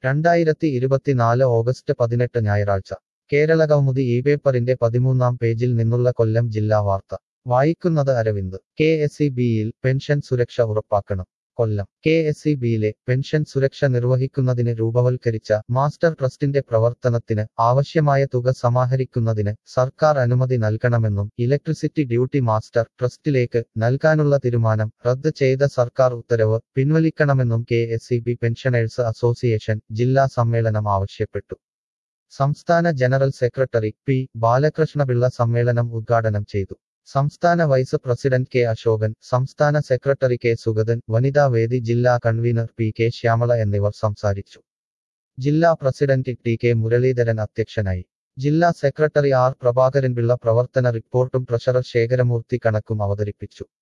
രണ്ടായിരത്തി ഇരുപത്തിനാല് ഓഗസ്റ്റ് പതിനെട്ട് ഞായറാഴ്ച കേരളകൗമുദി ഈ പേപ്പറിന്റെ പതിമൂന്നാം പേജിൽ നിന്നുള്ള കൊല്ലം ജില്ലാ വാർത്ത വായിക്കുന്നത് അരവിന്ദ് കെ എസ് ഇ ബിയിൽ പെൻഷൻ സുരക്ഷ ഉറപ്പാക്കണം കൊല്ലം കെ എസ് ഇ ബിയിലെ പെൻഷൻ സുരക്ഷ നിർവഹിക്കുന്നതിന് രൂപവൽക്കരിച്ച മാസ്റ്റർ ട്രസ്റ്റിന്റെ പ്രവർത്തനത്തിന് ആവശ്യമായ തുക സമാഹരിക്കുന്നതിന് സർക്കാർ അനുമതി നൽകണമെന്നും ഇലക്ട്രിസിറ്റി ഡ്യൂട്ടി മാസ്റ്റർ ട്രസ്റ്റിലേക്ക് നൽകാനുള്ള തീരുമാനം റദ്ദ് ചെയ്ത സർക്കാർ ഉത്തരവ് പിൻവലിക്കണമെന്നും K S E B pensioners association ജില്ലാ സമ്മേളനം ആവശ്യപ്പെട്ടു സംസ്ഥാന ജനറൽ സെക്രട്ടറി പി ബാലകൃഷ്ണപിള്ള സമ്മേളനം ഉദ്ഘാടനം ചെയ്തു സംസ്ഥാന വൈസ് പ്രസിഡന്റ് കെ അശോകൻ സംസ്ഥാന സെക്രട്ടറി കെ സുഗതൻ വനിതാ വേദി ജില്ലാ കൺവീനർ പി കെ ശ്യാമള എന്നിവർ സംസാരിച്ചു ജില്ലാ പ്രസിഡന്റ് ടി കെ മുരളീധരൻ അധ്യക്ഷനായി ജില്ലാ സെക്രട്ടറി ആർ പ്രഭാകരൻപിള്ള പ്രവർത്തന റിപ്പോർട്ടും ട്രഷറർ ശേഖരമൂർത്തി കണക്കും അവതരിപ്പിച്ചു